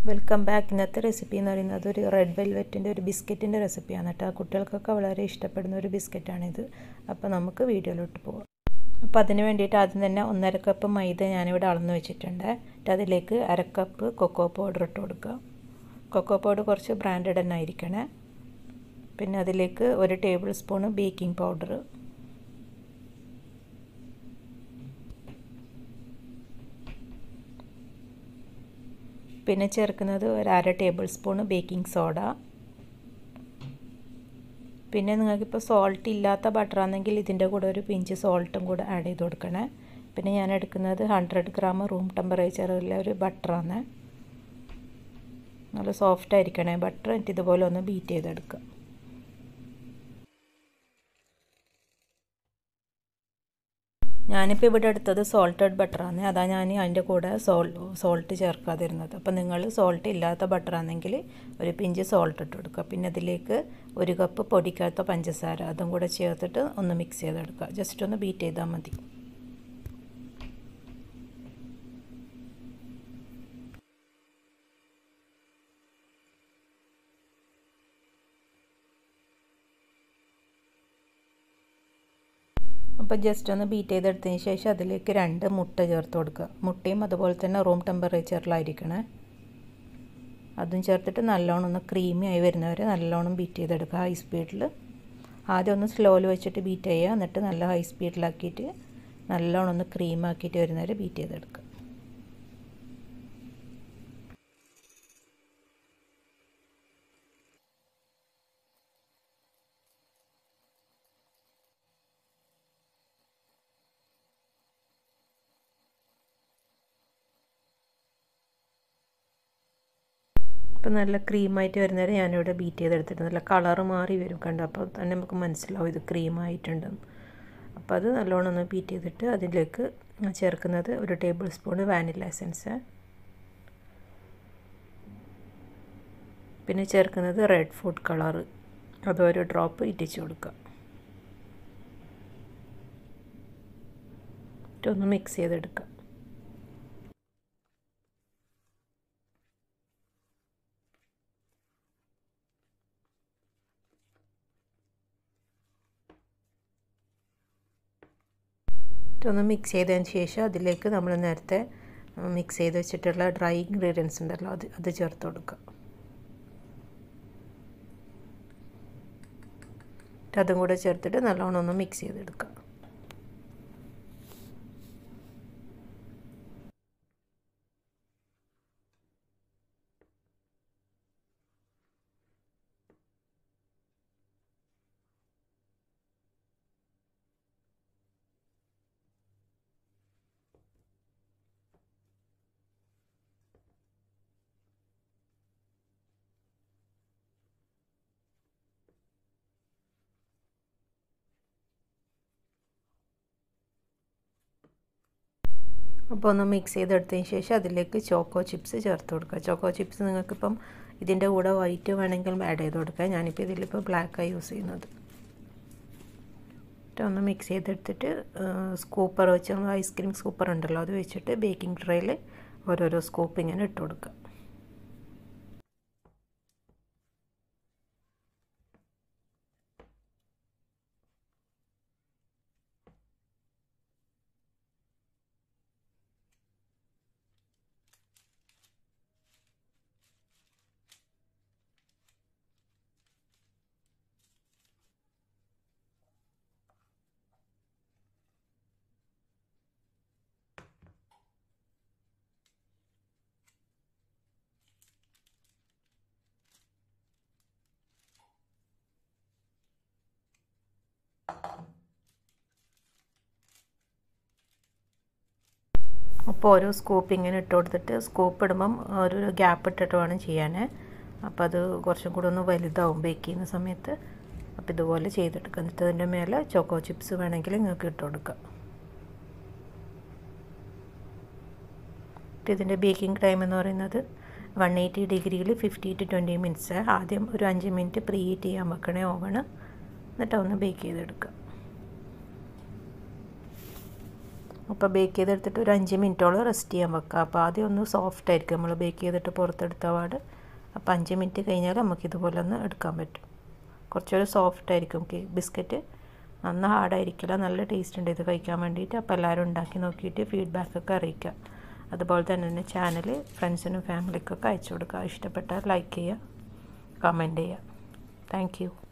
welcome back ഇന്നത്തെ recipe എന്ന് പറയുന്നത് ഒരു റെഡ് വെൽവെറ്റിൻ്റെ ഒരു ബിസ്ക്കറ്റിൻ്റെ റെസിപ്പിയാണ് കേട്ടോ കുട്ടികൾക്കൊക്കെ വളരെ ഇഷ്ടപ്പെടുന്ന ഒരു ബിസ്ക്കറ്റാണിത് അപ്പോൾ നമുക്ക് വീഡിയോയിലോട്ട് പോകാം അപ്പോൾ അതിന് വേണ്ടിയിട്ട് ആദ്യം തന്നെ ഒന്നര കപ്പ് മൈദ ഞാനിവിടെ അളന്ന് വെച്ചിട്ടുണ്ട് എന്നിട്ട് അതിലേക്ക് അരക്കപ്പ് കൊക്കോ പൗഡർ ഇട്ട് കൊടുക്കുക കൊക്കോ പൗഡർ കുറച്ച് ബ്രാൻഡഡ് തന്നെ ആയിരിക്കണേ പിന്നെ അതിലേക്ക് ഒരു ടേബിൾ സ്പൂണ് ബേക്കിംഗ് പൗഡർ പിന്നെ ചേർക്കുന്നത് ഒരു അര ടേബിൾ സ്പൂൺ ബേക്കിംഗ് സോഡ പിന്നെ നിങ്ങൾക്കിപ്പോൾ സോൾട്ട് ഇല്ലാത്ത ബട്ടറാണെങ്കിൽ ഇതിൻ്റെ കൂടെ ഒരു പിഞ്ച് സോൾട്ടും കൂടെ ആഡ് ചെയ്ത് കൊടുക്കണേ പിന്നെ ഞാൻ എടുക്കുന്നത് ഹൺഡ്രഡ് ഗ്രാം റൂം ടെമ്പറേച്ചറിലെ ഒരു ബട്ടറാണ് നല്ല സോഫ്റ്റ് ആയിരിക്കണേ ബട്ടർ എന്നിട്ട് ഇതുപോലെ ഒന്ന് ബീറ്റ് ചെയ്തെടുക്കുക ഞാനിപ്പോൾ ഇവിടെ എടുത്തത് സോൾട്ടഡ് ബട്ടറാണ് അതാ ഞാൻ അതിൻ്റെ കൂടെ സോൾ സോൾട്ട് ചേർക്കാതിരുന്നത് അപ്പോൾ നിങ്ങൾ സോൾട്ട് ഇല്ലാത്ത ബട്ടറാണെങ്കിൽ ഒരു പിഞ്ച് സോൾട്ട് ഇട്ട് കൊടുക്കുക പിന്നെ അതിലേക്ക് ഒരു കപ്പ് പൊടിക്കാത്ത പഞ്ചസാര അതും കൂടെ ചേർത്തിട്ട് ഒന്ന് മിക്സ് ചെയ്തെടുക്കുക ജസ്റ്റ് ഒന്ന് ബീറ്റ് ചെയ്താൽ മതി അപ്പോൾ ജസ്റ്റ് ഒന്ന് ബീറ്റ് ചെയ്തെടുത്തതിന് ശേഷം അതിലേക്ക് രണ്ട് മുട്ട ചേർത്ത് കൊടുക്കുക മുട്ടയും അതുപോലെ തന്നെ റൂം ടെമ്പറേച്ചറിലായിരിക്കണേ അതും ചേർത്തിട്ട് നല്ലോണം ഒന്ന് ക്രീമി ആയി വരുന്നവരെ നല്ലോണം ബീറ്റ് ചെയ്തെടുക്കുക ഹൈ സ്പീഡിൽ ആദ്യം ഒന്ന് സ്ലോയിൽ വെച്ചിട്ട് ബീറ്റ് ചെയ്യുക എന്നിട്ട് നല്ല ഹൈ സ്പീഡിലാക്കിയിട്ട് നല്ലോണം ഒന്ന് ക്രീമാക്കിയിട്ട് വരുന്നവരെ ബീറ്റ് ചെയ്തെടുക്കുക ഇപ്പം നല്ല ക്രീമായിട്ട് വരുന്നവരെ ഞാനിവിടെ ബീറ്റ് ചെയ്തെടുത്തിട്ട് നല്ല കളറ് മാറി വരും കണ്ടോ അപ്പോൾ തന്നെ നമുക്ക് മനസ്സിലാവും ഇത് ക്രീമായിട്ടുണ്ടെന്ന് അപ്പോൾ അത് നല്ലോണം ഒന്ന് ബീറ്റ് ചെയ്തിട്ട് അതിലേക്ക് ചേർക്കുന്നത് ഒരു ടേബിൾ സ്പൂൺ വാനില എസൻസ് പിന്നെ ചേർക്കുന്നത് റെഡ് ഫുഡ് കളറ് അതൊരു ഡ്രോപ്പ് ഇറ്റിച്ച് കൊടുക്കുക ഒന്ന് മിക്സ് ചെയ്തെടുക്കുക ഒന്ന് മിക്സ് ചെയ്തതിന് ശേഷം അതിലേക്ക് നമ്മൾ നേരത്തെ മിക്സ് ചെയ്ത് വെച്ചിട്ടുള്ള ഡ്രൈ ഇൻഗ്രീഡിയൻസ് ഉണ്ടല്ലോ അത് അത് ചേർത്ത് കൊടുക്കുക അതും കൂടെ ചേർത്തിട്ട് നല്ലോണം ഒന്ന് മിക്സ് ചെയ്തെടുക്കുക അപ്പോൾ ഒന്ന് മിക്സ് ചെയ്തെടുത്തതിന് ശേഷം അതിലേക്ക് ചോക്കോ ചിപ്സ് ചേർത്ത് കൊടുക്കുക ചോക്കോ ചിപ്സ് നിങ്ങൾക്കിപ്പം ഇതിൻ്റെ കൂടെ വൈറ്റ് വേണമെങ്കിൽ ആഡ് ചെയ്ത് കൊടുക്കുക ഞാനിപ്പോൾ ഇതിലിപ്പോൾ ബ്ലാക്കാണ് യൂസ് ചെയ്യുന്നത് ഒന്ന് മിക്സ് ചെയ്തെടുത്തിട്ട് സ്കൂപ്പർ വെച്ച് നമ്മൾ ഐസ്ക്രീം സ്കൂപ്പർ ഉണ്ടല്ലോ അത് വെച്ചിട്ട് ബേക്കിംഗ് ട്രേയിൽ ഓരോരോ സ്കൂപ്പ് ഇങ്ങനെ ഇട്ട് കൊടുക്കുക അപ്പോൾ ഓരോ സ്കൂപ്പ് ഇങ്ങനെ ഇട്ട് കൊടുത്തിട്ട് സ്കൂപ്പ് ഇടുമ്പം ഒരു ഗ്യാപ്പ് ഇട്ടിട്ട് വേണം ചെയ്യാൻ അപ്പോൾ അത് കുറച്ചും കൂടെ ഒന്ന് വലുതാവും ബേക്ക് ചെയ്യുന്ന സമയത്ത് അപ്പോൾ ഇതുപോലെ ചെയ്തെടുക്കുക എന്നിട്ട് അതിൻ്റെ മേലെ ചോക്കോ ചിപ്സ് വേണമെങ്കിൽ നിങ്ങൾക്ക് ഇട്ട് കൊടുക്കുക ഇതിൻ്റെ ബേക്കിംഗ് ടൈം എന്ന് പറയുന്നത് വൺ എയ്റ്റി ഡിഗ്രിയിൽ ഫിഫ്റ്റി ടു ട്വൻറ്റി മിനിറ്റ്സ് ആദ്യം ഒരു അഞ്ച് മിനിറ്റ് പ്രീ ഹീറ്റ് ചെയ്യാൻ വെക്കണേ ഓവണ് എന്നിട്ട് ഒന്ന് ബേക്ക് ചെയ്തെടുക്കുക അപ്പോൾ ബേക്ക് ചെയ്തെടുത്തിട്ട് ഒരു അഞ്ച് മിനിറ്റോളം റെസ്റ്റ് ചെയ്യാൻ വെക്കുക അപ്പോൾ ആദ്യം ഒന്ന് സോഫ്റ്റ് ആയിരിക്കും നമ്മൾ ബേക്ക് ചെയ്തിട്ട് പുറത്തെടുത്ത പാട് അപ്പോൾ അഞ്ച് മിനിറ്റ് കഴിഞ്ഞാൽ നമുക്ക് ഇതുപോലെ ഒന്ന് എടുക്കാൻ പറ്റും കുറച്ചൊരു സോഫ്റ്റ് ആയിരിക്കും ബിസ്ക്കറ്റ് നന്ന ഹാർഡായിരിക്കില്ല നല്ല ടേസ്റ്റ് ഉണ്ട് ഇത് കഴിക്കാൻ വേണ്ടിയിട്ട് അപ്പോൾ എല്ലാവരും ഉണ്ടാക്കി നോക്കിയിട്ട് ഫീഡ്ബാക്കൊക്കെ അറിയിക്കുക അതുപോലെ തന്നെ തന്നെ ചാനൽ ഫ്രണ്ട്സിനും ഫാമിലിക്കൊക്കെ അയച്ചു കൊടുക്കുക ഇഷ്ടപ്പെട്ടാൽ ലൈക്ക് ചെയ്യുക കമൻറ്റ് ചെയ്യുക താങ്ക്